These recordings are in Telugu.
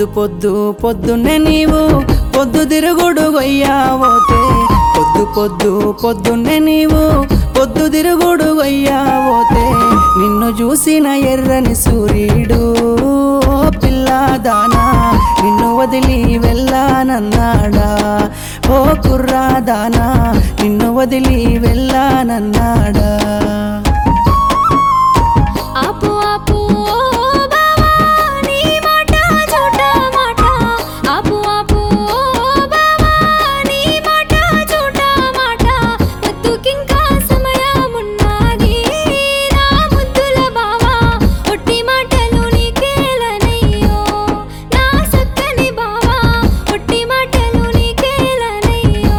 పొద్దు పొద్దు పొద్దున్నే నీవు పొద్దు తిరుగుడు గొయ్యావోతే పొద్దు పొద్దు పొద్దున్నే నీవు పొద్దు తిరుగుడు గొయ్యావోతే నిన్ను చూసిన ఎర్రని సూర్యుడు ఓ పిల్లదానా నిన్ను వదిలి వెళ్ళానన్నాడా ఓ కుర్రాదానా నిన్ను వదిలి వెళ్ళానన్నాడా ఆపు ఆపు ఓ బావా నీ మాట చోట మాట ఆపు ఆపు ఓ బావా నీ మాట చోట మాట పొద్దుకింకా సమయమున్నది నా ముద్దుల బావా ఒట్టి మాటలు నీకేలనయ్యో నా సక్కని బావా ఒట్టి మాటలు నీకేలనయ్యో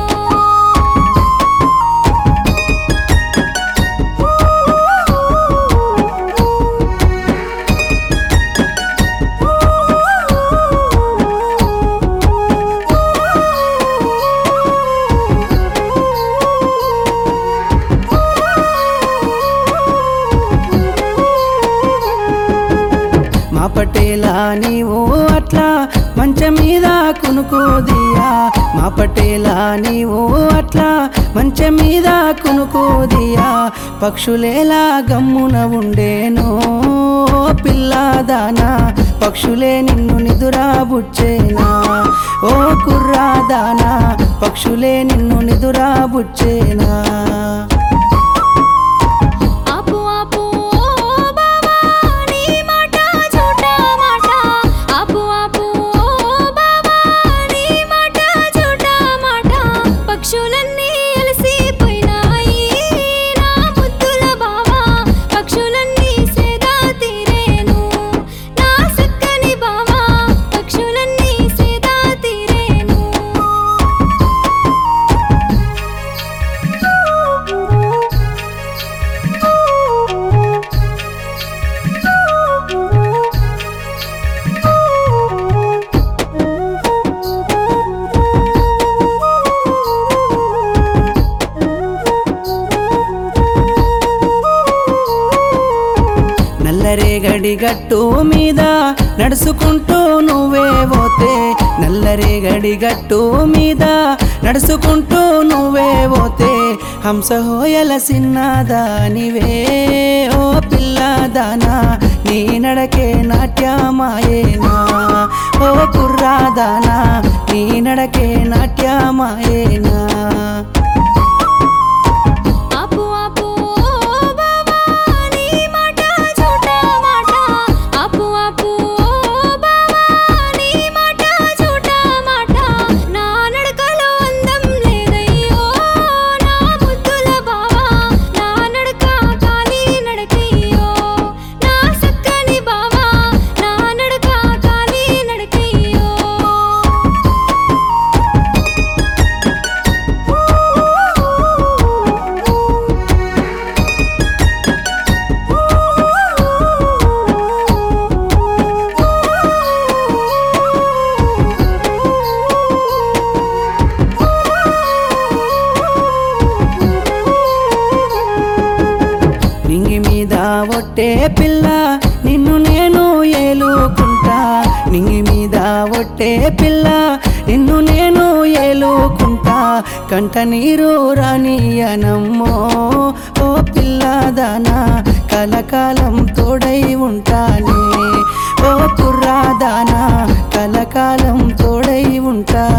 మా పటేలా నీవు అట్లా మంచం మీద కునుకోదియా మా పటేలా నీవు అట్లా మంచం మీద కునుకోదియా పక్షులేలా గమ్మున ఉండేనో పిల్లదానా పక్షులే నిన్ను నిదురా బుచ్చేనా ఓ కుర్రాదానా పక్షులే నిన్ను నిదురా బుచ్చేనా ఆపు ఆపు ఓ బావా నీ మాట చోట మాట ఆపు ఆపు ఓ బావా నీ మాట చోట మాట పక్షులన్నీ అలసిపోయినాయి నా ముద్దుల బావా పక్షులన్నీ సేదా తీరేను నా సక్కని బావా పక్షులన్నీ సేదా తీరేను నల్లరేగడి గట్టు మీద నడుచుకుంటూ నువ్వే పోతే నల్లరేగడి గట్టు మీద నడుచుకుంటూ నువ్వే పోతే హంసహోయల సిన్నదానివే ఓ పిల్లదానా నీ నడకే నాట్యమాయేనా ఓ కుర్రాదానా నీ నడకే నాట్యమాయేనా ఆపు ఆపు ఓ బావా నీ మాట చోట మాట ఆపు ఆపు ఓ బావా నీ మాట చోట మాట నా నడకలో అందం లేదయ్యో నా ముద్దుల బావా నా నడక కాలి నడకయ్యో నా సక్కని బావా నా నడక కాలి నడకయ్యో నింగి మీద ఒట్టే పిల్ల నిన్ను నేను ఏలుకుంటా నింగి మీద ఒట్టే పిల్ల నిన్ను నేను ఏలుకుంటా కంట నీరు రానియనమ్మో ఓ పిల్లదానా కలకాలం తోడై ఉంటానే ఓ కుర్రాదానా కలకాలం తోడై ఉంటా